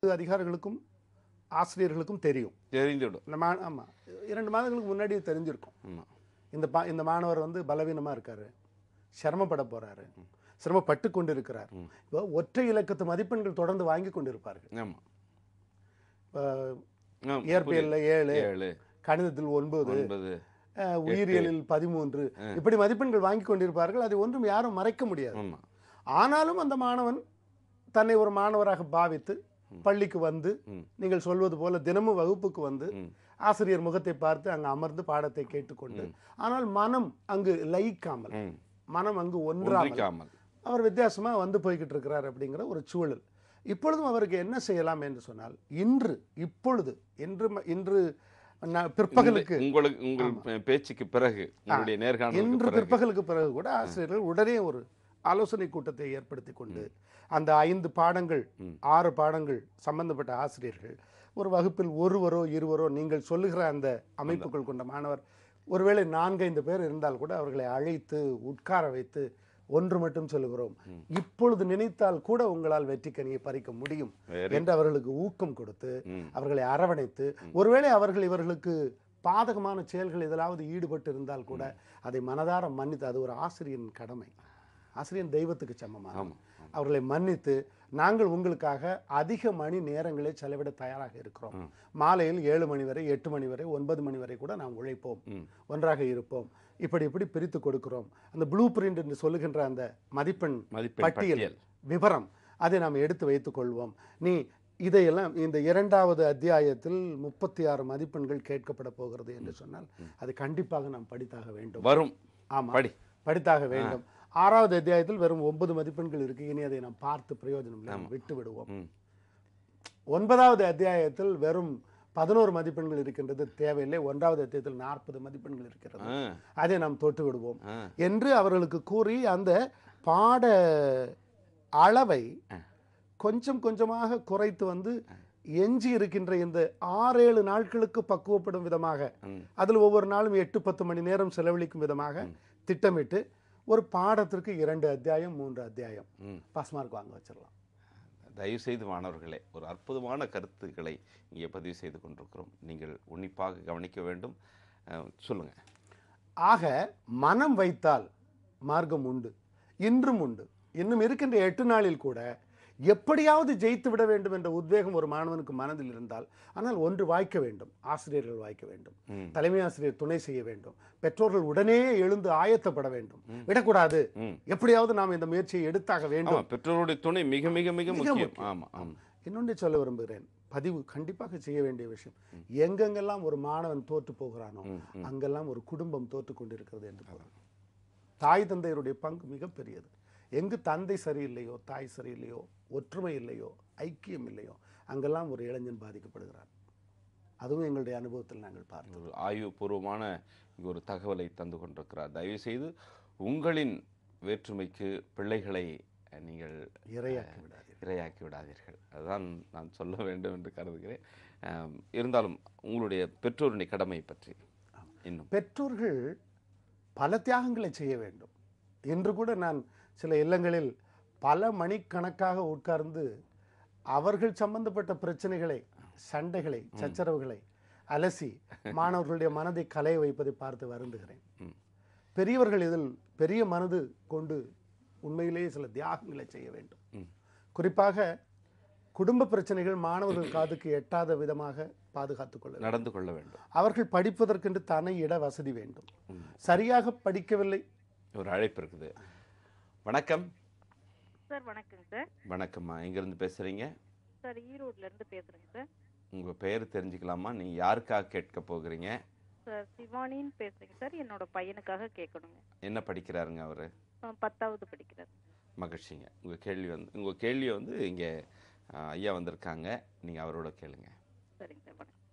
அதிகாரிகளுக்கும் ஆசிரியர்களுக்கும் தெரியும் தெரிந்துவிடும் இந்த மா ஆமாம் இரண்டு மாதங்களுக்கு முன்னாடியே தெரிஞ்சிருக்கும் ஆமாம் இந்த பா இந்த மாணவர் வந்து பலவீனமாக இருக்காரு சிரமப்பட போறாரு சிரமப்பட்டு கொண்டு இருக்கிறார் இப்போ ஒற்றை இலக்கத்து மதிப்பெண்கள் தொடர்ந்து வாங்கி கொண்டு இருப்பார்கள் ஆமாம் இப்போ ஆ, இயற்பியல்ல ஏழு ஏழு கணிதத்தில் ஒன்பது ஒன்பது அஹ், உயிரியலில் பதிமூன்று இப்படி மதிப்பெண்கள் வாங்கி கொண்டிருப்பார்கள் அதை ஒன்றும் யாரும் மறைக்க முடியாது ஆமாம் ஆனாலும் அந்த மாணவன் தன்னை ஒரு மாணவராக பாவித்து பள்ளிக்கு வந்து ம். நீங்கள் சொல்வது போல தினமும் வகுப்புக்கு வந்து ம். ஆசிரியர் முகத்தை பார்த்து அங்கு அமர்ந்து பாடத்தை கேட்டுக்கொண்டு ஆனால் மனம் அங்கு லயிக்காமல் ம் மனம் அங்கு ஒன்றாமல் ஒன்றிக்காமல் அவர் வித்தியாசமா வந்து போய்கிட்டு இருக்கிறார் அப்படிங்கிற ஒரு சூழல் இப்பொழுதும் அவருக்கு என்ன செய்யலாம் என்று சொன்னால் இன்று இப்பொழுது இன்று ம- இன்று ந- பிற்பகலுக்கு உங்களுக்கு உங்கள் பே- பேச்சுக்கு பிறகு உங்களுடைய நேர்காணலுக்கு இன்று பிறகு பிற்பகலுக்கு பிறகு கூட ஆசிரியர்கள் உடனே ஒரு ஆலோசனை கூட்டத்தை ஏற்படுத்தி கொண்டு அந்த ஐந்து பாடங்கள் ஆறு பாடங்கள் சம்பந்தப்பட்ட ஆசிரியர்கள் ஒரு வகுப்பில் ஒருவரோ இருவரோ நீங்கள் சொல்லுகிற அந்த அமைப்புகள் கொண்ட மாணவர் ஒருவேளை நான்கைந்து பேர் இருந்தால் கூட அவர்களை அழைத்து உட்கார வைத்து ஒன்று மட்டும் சொல்லுகிறோம் இப்பொழுது நினைத்தால் கூட உங்களால் வெற்றிக்கனியை பறிக்க முடியும் Very என்று அவர்களுக்கு ஊக்கம் கொடுத்து ம். அவர்களை அரவணைத்து ஒருவேளை அவர்கள் இவர்களுக்கு பாதகமான செயல்கள் எதிலாவது ஈடுபட்டு இருந்தால் கூட அதை மனதார மன்னித்து அது ஒரு ஆசிரியரின் கடமை ஆசிரியன் தெய்வத்துக்கு சமமாக ஆமாம் அவர்களை மன்னித்து நாங்கள் உங்களுக்காக அதிக மணி நேரங்களை செலவிட தயாராக இருக்கிறோம் மாலையில் ஏழு மணி வரை எட்டு மணி வரை ஒன்பது மணி வரை கூட நாம் உழைப்போம் ம். ஒன்றாக இருப்போம் இப்படி இப்படி பிரித்து கொடுக்கிறோம் அந்த ப்ளூ பிரிண்ட் என்று சொல்லுகின்ற அந்த மதிப்பெண் மதிப்பெண் பட்டியல் பட்டியல். விவரம் அதை நாம் எடுத்து வைத்துக் கொள்வோம் நீ இதையெல்லாம் இந்த இரண்டாவது அத்தியாயத்தில் முப்பத்தி ஆறு மதிப்பெண்கள் கேட்கப்பட போகிறது என்று சொன்னால் அது கண்டிப்பாக நாம் படித்தாக வேண்டும் வரும் ஆமா படி படித்தாக வேண்டும் ஆறாவது அத்தியாயத்தில் வெறும் ஒன்பது மதிப்பெண்கள் இருக்கு இனி அதை நாம் பார்த்து பிரயோஜனம் இல்லை நாம் விட்டு விடுவோம் ம். ஒன்பதாவது அத்தியாயத்தில் வெறும் பதினோரு மதிப்பெண்கள் இருக்கின்றது தேவையில்லை ஒன்றாவது அத்தியாயத்தில் நாற்பது மதிப்பெண்கள் இருக்கிறது ஆ, அதை நாம் தொட்டு விடுவோம் ஆ. என்று அவர்களுக்கு கூறி அந்த பாட அளவை கொஞ்சம் கொஞ்சமாக குறைத்து வந்து எஞ்சி இருக்கின்ற இந்த ஆறேழு நாட்களுக்கு பக்குவப்படும் விதமாக ம். அதில் ஒவ்வொரு நாளும் எட்டு பத்து மணி நேரம் செலவழிக்கும் விதமாக திட்டமிட்டு ஒரு பாடத்திற்கு இரண்டு அத்தியாயம் மூன்று அத்தியாயம் ம். பாஸ் மார்க் வாங்க வச்சிடலாம் தயவு செய்து மாணவர்களே ஒரு அற்புதமான கருத்துக்களை இங்கே பதிவு செய்து கொண்டிருக்கிறோம் நீங்கள் உன்னிப்பாக கவனிக்க வேண்டும் அஹ், சொல்லுங்க ஆக மனம் வைத்தால் மார்க்கம் உண்டு இன்றும் உண்டு இன்னும் இருக்கின்ற எட்டு நாளில் கூட எப்படியாவது ஜெயித்து விட வேண்டும் என்ற உத்வேகம் ஒரு மாணவனுக்கு மனதில் இருந்தால் ஆனால் ஒன்று வாய்க்க வேண்டும் ஆசிரியர்கள் வாய்க்க வேண்டும் ம். தலைமை ஆசிரியர் துணை செய்ய வேண்டும் பெற்றோர்கள் உடனே எழுந்து ஆயத்தப்பட வேண்டும் விடக்கூடாது ம். எப்படியாவது நாம் இந்த முயற்சியை எடுத்தாக வேண்டும் ஆமா பெற்றோருடைய துணை மிக மிக மிக முக்கியம் முக்கியம். ஆமா ஆமா இன்னொன்று சொல்ல விரும்புகிறேன் பதிவு கண்டிப்பாக செய்ய வேண்டிய விஷயம் எங்கெங்கெல்லாம் ஒரு மாணவன் தோற்று போகிறானோ அங்கெல்லாம் ஒரு குடும்பம் தோற்று கொண்டிருக்கிறது என்று பொருள் தாய் தந்தையருடைய பங்கு மிகப்பெரியது எங்கு தந்தை சரியில்லையோ தாய் சரியில்லையோ ஒற்றுமை இல்லையோ ஐக்கியம் இல்லையோ அங்கெல்லாம் ஒரு இளைஞன் பாதிக்கப்படுகிறான் அதுவும் எங்களுடைய அனுபவத்தில் நாங்கள் பார்த்தோம் ஒரு ஆய்வுபூர்வமான இங்கு ஒரு தகவலை தந்து கொண்டிருக்கிறார் தயவு செய்து உங்களின் வேற்றுமைக்கு பிள்ளைகளை அஹ், நீங்கள் இரையாக்கி விடாதீர்கள் இரையாக்கி விடாதீர்கள் அதுதான் நான் சொல்ல வேண்டும் என்று கருதுகிறேன் அஹ், இருந்தாலும் உங்களுடைய பெற்றோருடைய கடமை பற்றி இன்னும் பெற்றோர்கள் பல தியாகங்களை செய்ய வேண்டும் இன்று கூட நான் சில இல்லங்களில் பல மணிக்கணக்காக உட்கார்ந்து அவர்கள் சம்பந்தப்பட்ட பிரச்சனைகளை சண்டைகளை சச்சரவுகளை அலசி மாணவர்களுடைய மனதை கலைய வைப்பதை பார்த்து வருந்துகிறேன் ம். பெரியவர்கள் இதில் பெரிய மனது கொண்டு உண்மையிலேயே சில தியாகங்களை செய்ய வேண்டும் ம். குறிப்பாக குடும்ப பிரச்சனைகள் மாணவர்கள் காதுக்கு எட்டாத விதமாக பாதுகாத்துக் கொள்ள வேண்டும். நடந்து கொள்ள வேண்டும் அவர்கள் படிப்பதற்கென்று தனி இட வசதி வேண்டும் சரியாக படிக்கவில்லை ஒரு அழைப்பு இருக்குது வணக்கம் சார் வணக்கங்க சார் வணக்கம்மா எங்கேருந்து பேசுகிறீங்க சார் ஈரோட்ல இருந்து பேசுறேங்க சார் உங்கள் பெயர் தெரிஞ்சுக்கலாமா நீங்கள் யாருக்காக கேட்க போகிறீங்க சார் சிவானின்னு பேசுறேங்க சார் என்னோட பையனுக்காக கேட்கணுங்க என்ன படிக்கிறாருங்க அவர் அவன் பத்தாவது படிக்கிறார் மகிழ்ச்சிங்க உங்கள் கேள்வி வந்து உங்கள் கேள்வியை வந்து இங்கே ஐயா வந்திருக்காங்க நீங்கள் அவரோட கேளுங்க சரிங்க சார் வணக்கம்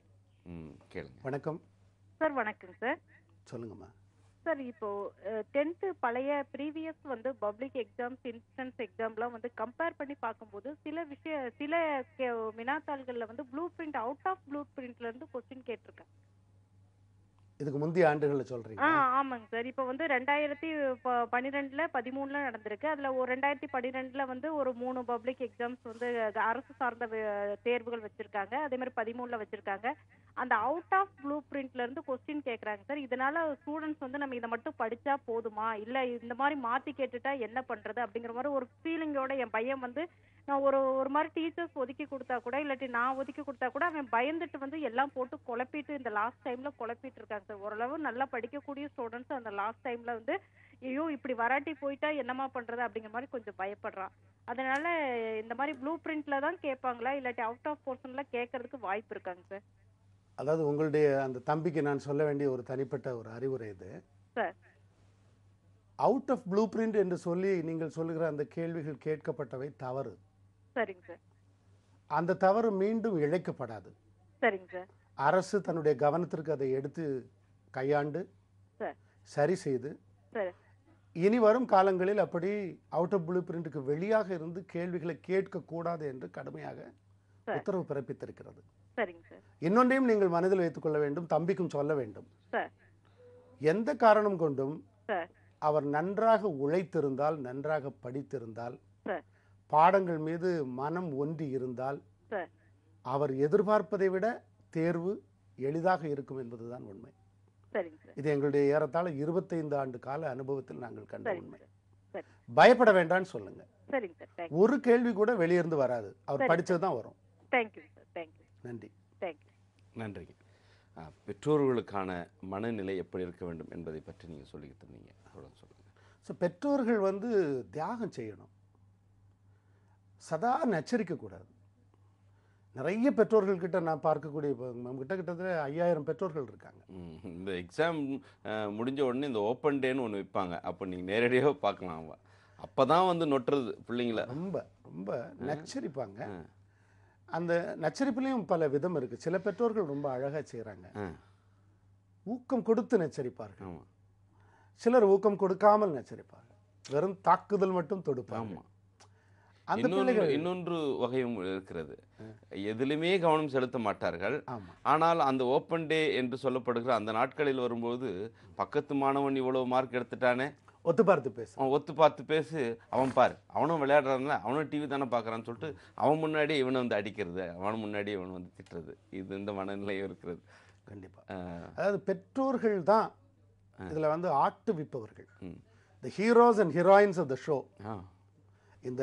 ம் கேளுங்க வணக்கம் சார் வணக்கங்க சார் சொல்லுங்கம்மா சார் இப்போ டென்த்து பழைய ப்ரீவியஸ் வந்து பப்ளிக் எக்ஸாம்ஸ் இன்ஸ்டன்ஸ் எக்ஸாம்லாம் வந்து கம்பேர் பண்ணி பார்க்கும்போது சில விஷய சில கே- வினாத்தாள்கள்ல வந்து blueprint out of blue பிரிண்ட்ல இருந்து கொஸ்டின் கேட்டிருக்கேன் இதுக்கு முந்தைய ஆண்டுகளில் ஆ சொல்றீங்க ஆமாங்க சார் இப்போ வந்து ரெண்டாயிரத்தி ப- பன்னிரெண்டுல பதிமூணுல நடந்திருக்கு அதுல ஒரு ரெண்டாயிரத்தி பன்னிரெண்டுல வந்து ஒரு மூணு பப்ளிக் எக்ஸாம்ஸ் வந்து அது அரசு சார்ந்த வே- தேர்வுகள் வச்சிருக்காங்க அதே மாதிரி பதிமூணுல வச்சிருக்காங்க அந்த அவுட் ஆஃப் ப்ளூ பிரிண்ட்ல இருந்து கொஸ்டின் கேக்குறாங்க சார் இதனால ஸ்டூடெண்ட்ஸ் வந்து நம்ம இதை மட்டும் படிச்சா போதுமா இல்ல இந்த மாதிரி மாத்தி கேட்டுட்டா என்ன பண்றது அப்படிங்கிற மாதிரி ஒரு ஃபீலிங்கோட என் பையன் வந்து நான் ஒரு ஒரு மாதிரி டீச்சர்ஸ் ஒதுக்கி கொடுத்தா கூட இல்லாட்டி நான் ஒதுக்கி கொடுத்தா கூட அவன் பயந்துட்டு வந்து எல்லாம் போட்டு குழப்பிட்டு இந்த லாஸ்ட் டைம்ல குழப்பிட்டு இருக்காங்க சார் ஓரளவு நல்லா படிக்கக்கூடிய ஸ்டூடெண்ட்ஸ் அந்த லாஸ்ட் டைம்ல வந்து ஐயோ இப்படி வராட்டி போயிட்டா என்னமா பண்றது அப்படிங்கிற மாதிரி கொஞ்சம் பயப்படுறான் அதனால இந்த மாதிரி ப்ளூ பிரிண்ட்ல தான் கேட்பாங்களா இல்லாட்டி அவுட் ஆஃப் போர்ஷன்ல கேட்கறதுக்கு வாய்ப்பு இருக்காங்க சார் அதாவது உங்களுடைய அந்த தம்பிக்கு நான் சொல்ல வேண்டிய ஒரு தனிப்பட்ட ஒரு அறிவுரை இது sir out of blueprint என்று சொல்லி நீங்கள் சொல்லுகிற அந்த கேள்விகள் கேட்கப்பட்டவை தவறு சரிங்க சார் அந்த தவறு மீண்டும் இழைக்கப்படாது சரிங்க சார் அரசு தன்னுடைய கவனத்திற்கு அதை எடுத்து கையாண்டு சார் சரி செய்து சரி இனி வரும் காலங்களில் அப்படி அவுட் ஆஃப் ப்ளூ பிரிண்ட்டுக்கு வெளியாக இருந்து கேள்விகளை கேட்கக்கூடாது என்று கடுமையாக சார். உத்தரவு பிறப்பித்திருக்கிறது சரிங்க சார் இன்னொன்றையும் நீங்கள் மனதில் வைத்துக்கொள்ள வேண்டும் தம்பிக்கும் சொல்ல வேண்டும் சார் எந்த காரணம் கொண்டும் சார் அவர் நன்றாக உழைத்திருந்தால் நன்றாக படித்திருந்தால் சார் பாடங்கள் மீது மனம் ஒன்றி இருந்தால் சார் அவர் எதிர்பார்ப்பதை விட தேர்வு எளிதாக இருக்கும் என்பதுதான் உண்மை சரிங்க சார் இது எங்களுடைய ஏறத்தாழ இருபத்தைந்து ஆண்டு கால அனுபவத்தில் நாங்கள் கண்ட சரிங்க உண்மை சார் சரி பயப்பட வேண்டாம்னு சொல்லுங்க சரிங்க சார் தேங்க்யூ ஒரு கேள்வி கூட வெளியிருந்து வராது அவர் சரி. படிச்சது தான் வரும் தேங்க்யூ சார் தேங்க்யூ நன்றி தேங்க்யூ நன்றிங்க ஆ, பெற்றோர்களுக்கான மனநிலை எப்படி இருக்க வேண்டும் என்பதை பற்றி நீங்கள் சொல்லிக்கிட்டு இருந்தீங்க தொடர்ந்து சொல்லுங்கள் ஸோ பெற்றோர்கள் வந்து தியாகம் செய்யணும் சதா நச்சரிக்கக்கூடாது நிறைய பெற்றோர்கள் கிட்ட நான் பார்க்கக்கூடிய இப்போ நம்ம கிட்ட கிட்டத்தட்ட ஐயாயிரம் பெற்றோர்கள் இருக்காங்க ம், இந்த எக்ஸாம் முடிஞ்ச உடனே இந்த ஓப்பன் டேன்னு ஒன்று வைப்பாங்க அப்போ நீங்கள் நேரடியாக பார்க்கலாம் அப்போ தான் வந்து நொட்டுறது பிள்ளைங்கள ரொம்ப ரொம்ப நச்சரிப்பாங்க ஆ. அந்த நச்சரிப்புலேயும் பல விதம் இருக்குது சில பெற்றோர்கள் ரொம்ப அழகாக செய்கிறாங்க ஆ ஊக்கம் கொடுத்து நச்சரிப்பார்கள் ஆமாம் சிலர் ஊக்கம் கொடுக்காமல் நச்சரிப்பார்கள் வெறும் தாக்குதல் மட்டும் தொடுப்பாங்க ஆமாம் அந்த இன்னொன்று பிள்ளைகள் இன்னொன்று வகையும் இருக்கிறது எதிலுமே கவனம் செலுத்த மாட்டார்கள் ஆமா ஆனால் அந்த ஓப்பன் டே என்று சொல்லப்படுகிற அந்த நாட்களில் வரும்போது பக்கத்து மாணவன் இவ்வளவு மார்க் எடுத்துட்டானே ஒத்து பார்த்து பேசு அவன் ஒத்து பார்த்து பேசு அவன் பார் அவனும் விளையாடுறான்ல அவனும் டிவி தானே பார்க்குறான்னு சொல்லிட்டு அவன் முன்னாடி இவனை வந்து அடிக்கிறது அவன் முன்னாடி இவனை வந்து திட்டுறது இது இந்த மனநிலையும் இருக்கிறது கண்டிப்பா அஹ், அதாவது பெற்றோர்கள் தான் இதுல வந்து ஆட்டுவிப்பவர்கள் ம். The heroes and heroines of the show ஆ இந்த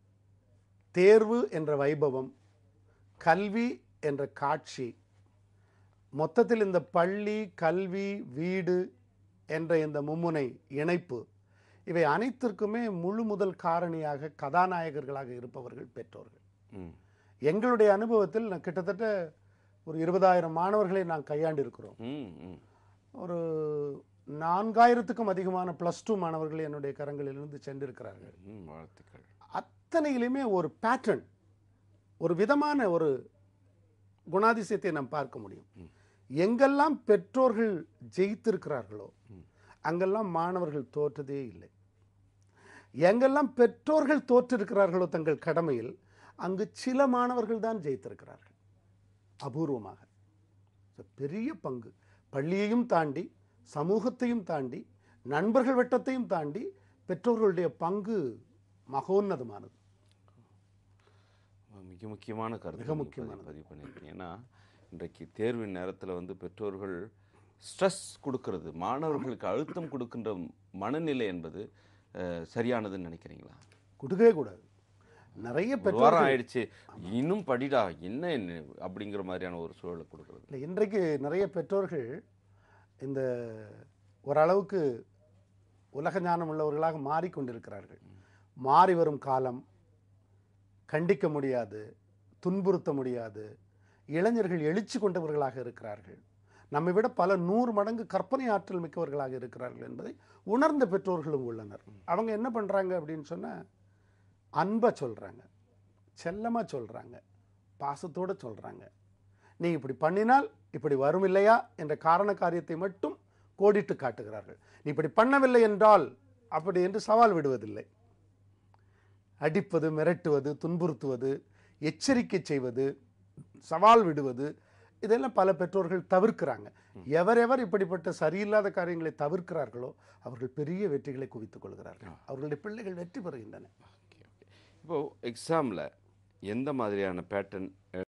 தேர்வு என்ற வைபவம் கல்வி என்ற காட்சி மொத்தத்தில் இந்த பள்ளி கல்வி வீடு என்ற இந்த மும்முனை இணைப்பு இவை அனைத்திற்குமே முழு முதல் காரணியாக கதாநாயகர்களாக இருப்பவர்கள் பெற்றோர்கள் ம் எங்களுடைய அனுபவத்தில் நான் கிட்டத்தட்ட ஒரு இருபதாயிரம் மாணவர்களை நான் கையாண்டிருக்கிறோம் ம் ம் ஒரு நான்காயிரத்துக்கும் அதிகமான ப்ளஸ் டூ மாணவர்கள் என்னுடைய கரங்களிலிருந்து சென்றிருக்கிறார்கள் ம் வாழ்த்துக்கள் அத்தனையிலுமே ஒரு பேட்டர்ன் ஒரு விதமான ஒரு குணாதிசயத்தை நாம் பார்க்க முடியும் எங்கெல்லாம் பெற்றோர்கள் ஜெயித்திருக்கிறார்களோ அங்கெல்லாம் மாணவர்கள் தோற்றதே இல்லை எங்கெல்லாம் பெற்றோர்கள் தோற்றிருக்கிறார்களோ தங்கள் கடமையில் அங்கு சில மாணவர்கள் தான் ஜெயித்திருக்கிறார்கள் அபூர்வமாக So, பெரிய பங்கு பள்ளியையும் தாண்டி சமூகத்தையும் தாண்டி நண்பர்கள் வட்டத்தையும் தாண்டி பெற்றோர்களுடைய பங்கு மகோன்னதமானது மிக முக்கியமான கருத்து மிக நீங்க முக்கியமானது. பதிவு- பதிவு பண்ணியிருக்கீங்க ஏன்னா இன்றைக்கு தேர்வின் நேரத்தில் வந்து பெற்றோர்கள் ஸ்ட்ரெஸ் கொடுக்கிறது மாணவர்களுக்கு அழுத்தம் கொடுக்கின்ற மனநிலை என்பது அஹ், சரியானதுன்னு நினைக்கிறீங்களா கொடுக்கவே கூடாது நிறைய ஒரு வாரம் பெற்றோர்கள் ஆயிடுச்சு இன்னும் படிடா என்ன என்ன அப்படிங்கிற மாதிரியான ஒரு சூழலை கொடுக்கிறது இல்லை இன்றைக்கு நிறைய பெற்றோர்கள் இந்த ஓரளவுக்கு உலக ஞானம் உள்ளவர்களாக மாறிக்கொண்டிருக்கிறார்கள் மாறி வரும் காலம் கண்டிக்க முடியாது துன்புறுத்த முடியாது இளைஞர்கள் எழுச்சி கொண்டவர்களாக இருக்கிறார்கள் நம்மை விட பல நூறு மடங்கு கற்பனை ஆற்றல் மிக்கவர்களாக இருக்கிறார்கள் என்பதை உணர்ந்த பெற்றோர்களும் உள்ளனர் அவங்க என்ன பண்ணுறாங்க அப்படின்னு சொன்னால் அன்பை சொல்கிறாங்க செல்லமாக சொல்கிறாங்க பாசத்தோடு சொல்கிறாங்க நீ இப்படி பண்ணினால் இப்படி வரும் இல்லையா என்ற காரண காரியத்தை மட்டும் கோடிட்டு காட்டுகிறார்கள் நீ இப்படி பண்ணவில்லை என்றால் அப்படி என்று சவால் விடுவதில்லை அடிப்பது மிரட்டுவது துன்புறுத்துவது எச்சரிக்கை செய்வது சவால் விடுவது இதெல்லாம் பல பெற்றோர்கள் தவிர்க்கிறாங்க எவரெவர் இப்படிப்பட்ட சரியில்லாத காரியங்களை தவிர்க்கிறார்களோ அவர்கள் பெரிய வெற்றிகளை குவித்துக் கொள்கிறார்கள் அவர்களுடைய பிள்ளைகள் வெற்றி பெறுகின்றன ஓகே ஓகே இப்போ எக்ஸாமில் எந்த மாதிரியான பேட்டர்ன்